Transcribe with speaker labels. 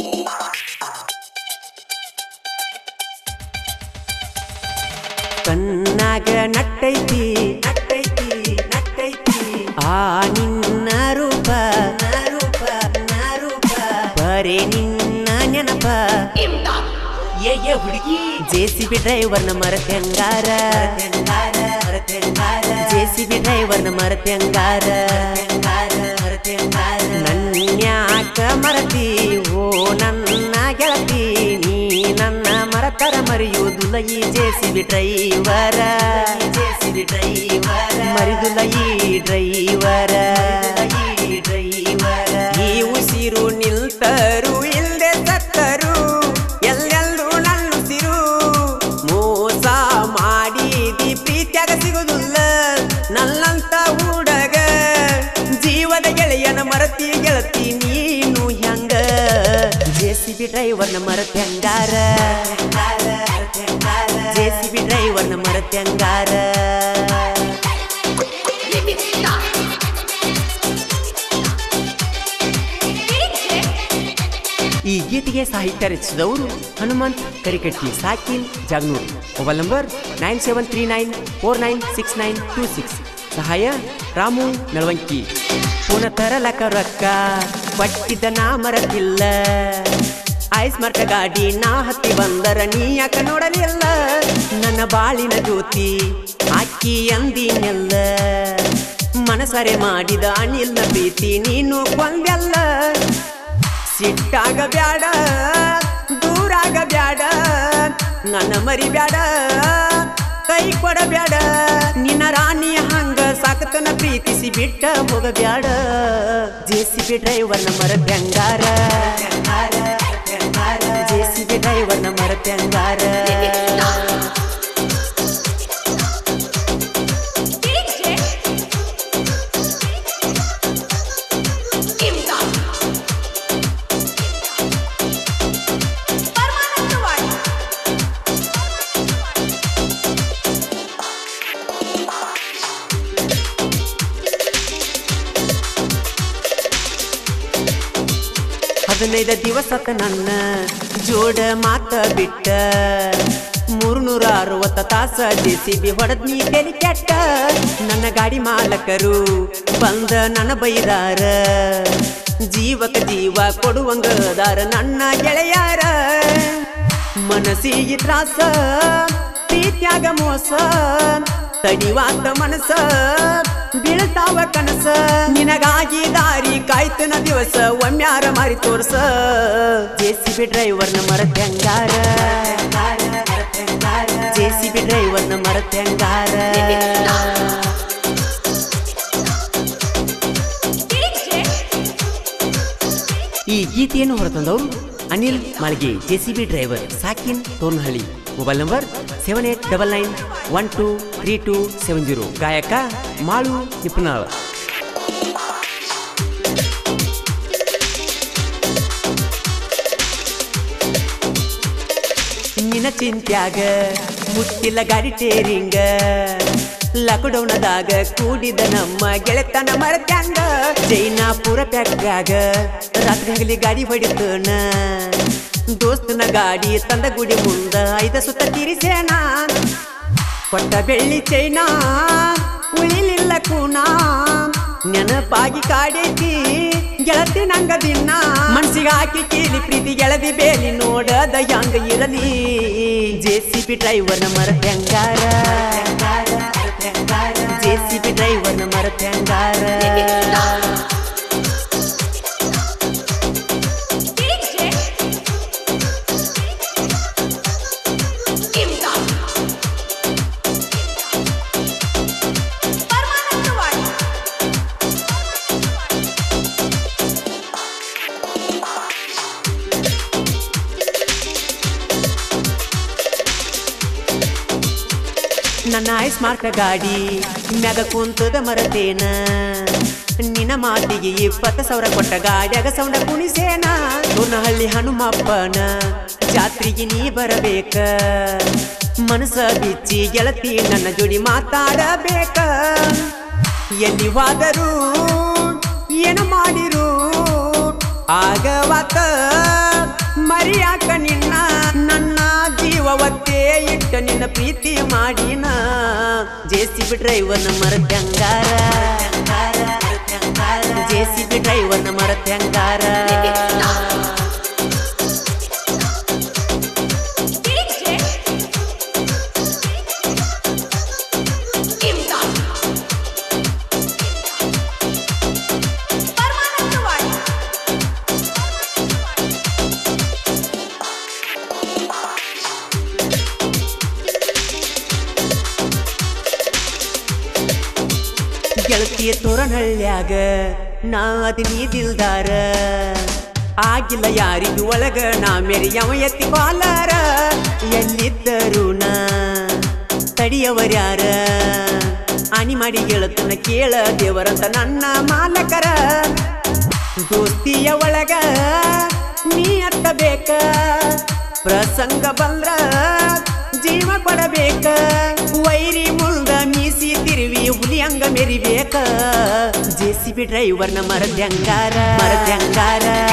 Speaker 1: ಕಣ್ಣಾಗ ನಟ್ಟೈತಿ ನಟ್ಟೈತಿ ನಟ್ಟೈತಿ ಆ ನಿನ್ನ ರೂಪ ರೂಪ ರೂಪ ಬರೇ ನಿನ್ನ ನೆನಪ ಏ ಏ ಹುಡುಗಿ ಜೆ ಸಿ ಬಿ ಡ್ರೈವರ್ನ ಮರತ್ಯಂಗಾರ ಜೆ ಸಿ ಬಿ ಡ್ರೈವರ್ನ ಮರತ್ಯಂಗಾರ ನನ್ಯಾಕ ಮರತಿ ಓ ನನ್ನ ಗೆಳತಿ ನೀ ನನ್ನ ಮರತರ ಮರೆಯುವುದಿಲ್ಲ ಈ J C B driver J C B driver ಮರಿದುಲ್ಲ ಈ ಡ್ರೈವರ ಈ ಡ್ರೈವರ ಈ ಉಸಿರು ನಿಲ್ತರು ಇಲ್ದೆ ಸತ್ತರು ಎಲ್ಲೆಲ್ಲೂ ನನ್ನುಸಿರು ಮೋಸ ಮಾಡಿದಿ ಪ್ರೀತ್ಯಾಗ ಸಿಗುದಿಲ್ಲ ನನ್ನಂತ ಹುಡಗ ಜೀವದ ಗೆಳೆಯನ ಮರತಿ ಗೆಳತಿ ನೀನು ಹೆಂಗ ಜೆ ಸಿ ಬಿ ಡ್ರೈವರ್ನ ಮರತ್ಯಂಗಾರ ಜೆ ಸಿ ಬಿ ಡ್ರೈವರ್ನ ಮರತ್ಯಂಗಾರ ಈ ಗೀತೆಗೆ ಸಾಹಿತ್ಯ ರಚಿಸಿದವರು ಹನುಮಂತ್ ಕರಿಕಟ್ಟಿ ಸಾಕಿನ್ Jagnur mobile number nine seven three nine four nine six nine two six ಸಹಾಯ ರಾಮು ನಳವಂಕಿ ಪುನ ತರಲಕ ರೊಕ್ಕ ಪಟ್ಟಿದ್ದ ನಾ ಮರತಿಲ್ಲ ಐಸ್ ಮರ್ಟ ಗಾಡಿ ನಾ ಹತ್ತಿ ಬಂದರ ನೀ ಯಾಕ ನೋಡಲಿಲ್ಲ ನನ್ನ ಬಾಳಿನ ಜ್ಯೋತಿ ಅಕ್ಕಿ ಅಂದಿನೆಲ್ಲ ಮನಸರೆ ಮಾಡಿದ ಅನಿಲ್ನ ಪ್ರೀತಿ ನೀನು ಕೊಂದೆಲ್ಲ ಸಿಟ್ಟಾಗ ಬ್ಯಾಡ ದೂರಾಗ ಬ್ಯಾಡ ನನ್ನ ಮರಿ ಬ್ಯಾಡ ಕೈ ಕೊಡಬ್ಯಾಡ ನಿನ್ನ ರಾಣಿಯ ಹಂಗ ಸಾಕತನ ಪ್ರೀತಿಸಿ ಬಿಟ್ಟ ಹೋಗಬ್ಯಾಡ ಜೆ ಸಿ ಬಿ ಡ್ರೈವರ್ನ ಮರ ಬೆಂಗಾರ ಜೆ ಸಿ ಬಿ ಡ್ರೈವರ್ನ ಮರ ಬೆಂಗಾರ ಹದಿನೈದು ದಿವಸತ ನನ್ನ ಜೋಡ ಮಾತ ಬಿಟ್ಟ ಮೂರ್ನೂರ ಅರವತ್ತ ತಾಸ ಜೆ ಸಿ ಬಿ ಹೊಡೆದ್ ನೀ ತೆಲಿ ಕೆಟ್ಟ ನನ್ನ ಗಾಡಿ ಮಾಲಕರು ಬಂದ ನನ್ನ ಬೈದಾರ ಜೀವಕ ಜೀವ ಕೊಡುವಂಗದಾರ ನನ್ನ ಗೆಳೆಯಾರ ಮನಸ್ಸಿಗೆ ತ್ರಾಸ ಪ್ರೀತ್ಯಾಗ ಮೋಸ ತಡಿವಾತ ಮನಸ ಬೀಳ್ತಾವ ಕನಸ ನಿನಗಾಗಿ ದಾರಿ ಕಾಯ್ತನ ದಿವಸ ಒಮ್ಮ್ಯಾರ ಮಾರಿ ತೋರ್ಸ ಜೆ ಸಿ ಬಿ ಡ್ರೈವರ್ನ ಮರತ್ಯಂಗಾರ ಜೆ ಸಿ ಬಿ ಡ್ರೈವರ್ನ ಮರತ್ಯಂಗಾರ ಈ ಗೀತೆಯನ್ನು ಹೊರತಂದವರು Anil Malge J C B driver ಸಾಕಿನ್ Tornahalli mobile number seven eight double nine one two three two seven zero ಗಾಯಕ ಮಾಳು ನಿಪುಣಾಳ್ ನಿನ್ನ ಚಿಂತ್ಯಾಗ ಮುಟ್ಟಿಲ್ಲ ಗಾಡಿ ಟೇರಿಂಗ ಲಾಕ್ಡೌನದಾಗ ಕೂಡಿದ ನಮ್ಮ ಗೆಳೆತನ ಮರತ್ಯಾಂಗ ಜೈನಾಪುರ ಪ್ಯಾಕ್ಟ್ರ್ಯಾಗ ರಾತ್ರಿ ಹಗಲಿ ಗಾಡಿ ಹೊಡಿತನ ದೋಸ್ತನ ಗಾಡಿ ತಂದ ಗುಡಿ ಮುಂದ ಐದ ಸುತ್ತ ತಿರಿಸೇನ ಕೊಟ್ಟ ಬೆಳ್ಳಿ ಚೈನಾ ಉಳಿಲಿಲ್ಲ ಕೂನ ನೆನಪಾಗಿ ಕಾಡೈತಿ ಗೆಳತಿ ನಂಗ ದಿನ ಮನ್ಸಿಗೆ ಹಾಕಿ ಕೀಲಿ ಪ್ರೀತಿ ಗೆಳದಿ ಬೇಲಿ ನೋಡದ ಹಂಗ ಇರಲಿ ಜೆ ಸಿ ಬಿ ಡ್ರೈವರ್ನ ಮರತ್ಯಂಗಾರ ಜೆ ಸಿ ಬಿ ಡ್ರೈವರ್ನ ಮರತ್ಯಂಗಾರ ನನ್ನ ಸ್ಮಾರ್ಟ್ ಗಾಡಿ ಮ್ಯಾಗ ಕುಂತದ ಮರತೇನ ನಿನ್ನ ಮಾತಿಗೆ ಇಪ್ಪತ್ತು ಸಾವಿರ ಕೊಟ್ಟ ಗಾಡ್ಯಾಗ ಸೌಂಡ ಕುಣಿಸೇನ ಹಳ್ಳಿ ಹನುಮಪ್ಪನ ಜಾತ್ರೆಗೆ ನೀ ಬರಬೇಕ ಮನಸ ಬಿಚ್ಚಿ ಗೆಳತಿ ನನ್ನ ಜೋಡಿ ಮಾತಾಡಬೇಕ ಎಲ್ಲಿ ಹೋದರು ಏನು ಮಾಡಿರು ಆಗವಾತ ಮರಿಯಾಕ ನಿನ್ನ ನನ್ನ ಜೀವವತ್ತೇ ಇಟ್ಟ ನಿನ್ನ ಪ್ರೀತಿ ಮಾಡಿನ ಜೆ ಸಿ ಬಿ ಡ್ರೈವರ್ನ ಮರತ್ಯಂಗಾರ ಜೆ ಸಿ ಬಿ ಡ್ರೈವರ್ನ ಮರತ್ಯಂಗಾರ ಗೆಳತಿಯ ತೋರಣಹಳ್ಳ್ಯಾಗ ನಾ ಅದಿ ನೀದಿಲ್ದಾರ ಆಗಿಲ್ಲ ಯಾರಿಗೂ ಒಳಗ ನಾ ಮೆರಿಯವ ಎತ್ತಿ ಬಾಲಾರ ಎಲ್ಲಿದ್ದರು ನಾ ತಡಿಯವರ್ಯಾರ ಆನಿ ಮಾಡಿ ಗೆಳತನ ಕೇಳ ದೇವರಂತ ನನ್ನ ಮಾಲಕರ ದೋಸ್ತಿಯ ಒಳಗ ನೀ ಅತ್ತಬೇಕ ಪ್ರಸಂಗ ಬಂದ್ರ ಜೀವ ಕೊಡಬೇಕ ವೈರಿ ಮುಂದ ಮೀಸಿ ತಿರುವಿ ಹುಲಿ ಹಂಗ ಮೆರಿಬೇಕ ಜೆ ಸಿ ಬಿ ಡ್ರೈವರ್ನ ಮರದ್ಯಂಗಾರ ಮರದ್ಯಂಗಾರ